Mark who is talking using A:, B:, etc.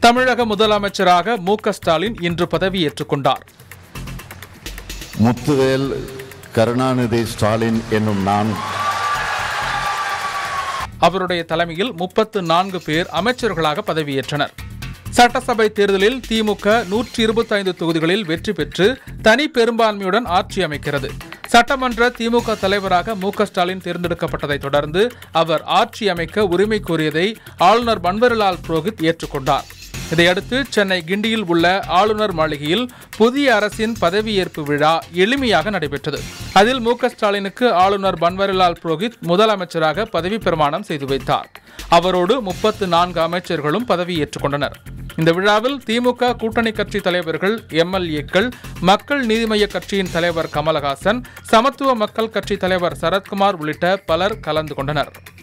A: தமிழக முதலமைச்சராக மு க ஸ்டாலின் இன்று பதவியேற்றுக் கொண்டார்
B: முத்துவேல் கருணாநிதி ஸ்டாலின் என்னும் நான்
A: அவருடைய தலைமையில் முப்பத்து நான்கு பேர் அமைச்சர்களாக பதவியேற்றனர் சட்டசபை தேர்தலில் திமுக நூற்றி இருபத்தைந்து தொகுதிகளில் வெற்றி பெற்று தனி பெரும்பான்மையுடன் ஆட்சி அமைக்கிறது சட்டமன்ற திமுக தலைவராக மு க ஸ்டாலின் தேர்ந்தெடுக்கப்பட்டதைத் தொடர்ந்து அவர் ஆட்சி அமைக்க உரிமை கோரியதை ஆளுநர் பன்வரிலால் புரோஹித் ஏற்றுக்கொண்டார் இதையடுத்து சென்னை கிண்டியில் உள்ள ஆளுநர் மாளிகையில் புதிய அரசின் பதவியேற்பு விழா எளிமையாக நடைபெற்றது அதில் மு க ஸ்டாலினுக்கு ஆளுநர் பன்வரிலால் புரோஹித் முதலமைச்சராக பதவி பிரமாணம் செய்து வைத்தார் அவரோடு முப்பத்து நான்கு அமைச்சர்களும் பதவியேற்றுக் கொண்டனர் இந்த விழாவில் திமுக கூட்டணி கட்சி தலைவர்கள் எம்எல்ஏக்கள் மக்கள் நீதிமய்ய கட்சியின் தலைவர் கமலஹாசன் சமத்துவ மக்கள் கட்சி தலைவர் சரத்குமார் உள்ளிட்ட பலர் கலந்து கொண்டனர்